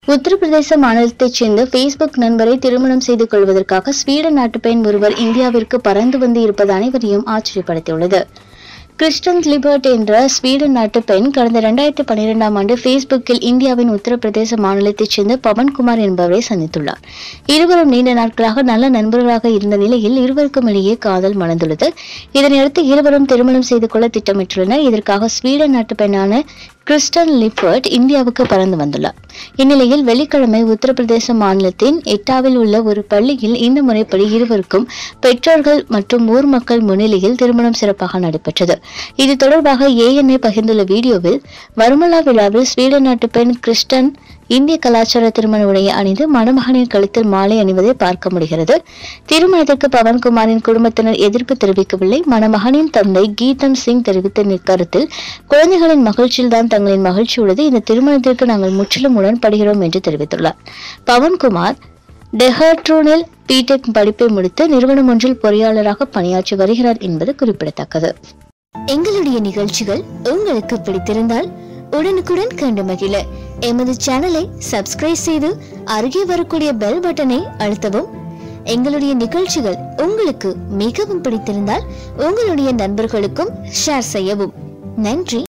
உத்தரப்பிரதேச மாநிலத்தைச் சேர்ந்த ஃபேஸ்புக் நண்பரை திருமணம் செய்து கொள்வதற்காக ஸ்வீடன் நாட்டு பெண் ஒருவர் இந்தியாவிற்கு பறந்து வந்து இருப்பது அனைவரையும் ஆச்சரியப்படுத்தியுள்ளது கிறிஸ்டன் லிபர்ட் என்ற ஸ்வீடன் நாட்டு பெண் கடந்த இரண்டாயிரத்தி பன்னிரெண்டாம் ஆண்டு ஃபேஸ்புக்கில் இந்தியாவின் உத்தரப்பிரதேச மாநிலத்தைச் சேர்ந்த பவன்குமார் என்பவரை சந்தித்துள்ளார் இருவரும் நீண்ட நாட்களாக நல்ல நண்பர்களாக இருந்த நிலையில் இருவருக்கும் இடையே காதல் மலர்ந்துள்ளது இதனையடுத்து இருவரும் திருமணம் செய்து கொள்ள திட்டமிட்டுள்ளனர் இதற்காக ஸ்வீடன் நாட்டு பெண்ணான கிறிஸ்டன் லிப்பர்ட் இந்தியாவுக்கு பறந்து வந்துள்ளார் இந்நிலையில் வெள்ளிக்கிழமை உத்தரப்பிரதேச மாநிலத்தின் எட்டாவில் உள்ள ஒரு பள்ளியில் இந்த முறைப்படி இருவருக்கும் பெற்றோர்கள் மற்றும் ஊர் மக்கள் முன்னிலையில் திருமணம் சிறப்பாக நடைபெற்றது இது தொடர்பாக ஏஎன்ஏ பகிர்ந்துள்ள வீடியோவில் வருமலா விழாவில் ஸ்வீடன் நாட்டு பெண் கிறிஸ்டன் இந்திய கலாச்சார திருமண உடையை அணிந்து மணமகனின் கழுத்தில் மாலை அணிவதை பார்க்க முடிகிறது திருமணத்திற்கு பவன்குமாரின் குடும்பத்தினர் எதிர்ப்பு தெரிவிக்கவில்லை மணமகனின் தந்தை கீதம் சிங் தெரிவித்த நிற்கருத்தில் குழந்தைகளின் மகிழ்ச்சியில்தான் தங்களின் மகிழ்ச்சி உள்ளது இந்த திருமணத்திற்கு நாங்கள் முற்றிலும் உடன்படுகிறோம் என்று தெரிவித்துள்ளார் பவன்குமார் டெஹர்ட்ரூனில் பிடெக் படிப்பை முடித்து நிறுவனம் ஒன்றில் பொறியாளராக பணியாற்றி வருகிறார் என்பது குறிப்பிடத்தக்கது எங்களுடைய நிகழ்ச்சிகள் உங்களுக்கு பிடித்திருந்தால் உடனுக்குடன் கண்டு மகிழ எமது சேனலை சப்ஸ்கிரைப் செய்து அருகே வரக்கூடிய பெல் பட்டனை அழுத்தவும் எங்களுடைய நிகழ்ச்சிகள் உங்களுக்கு மிகவும் பிடித்திருந்தால் உங்களுடைய நண்பர்களுக்கும் ஷேர் செய்யவும் நன்றி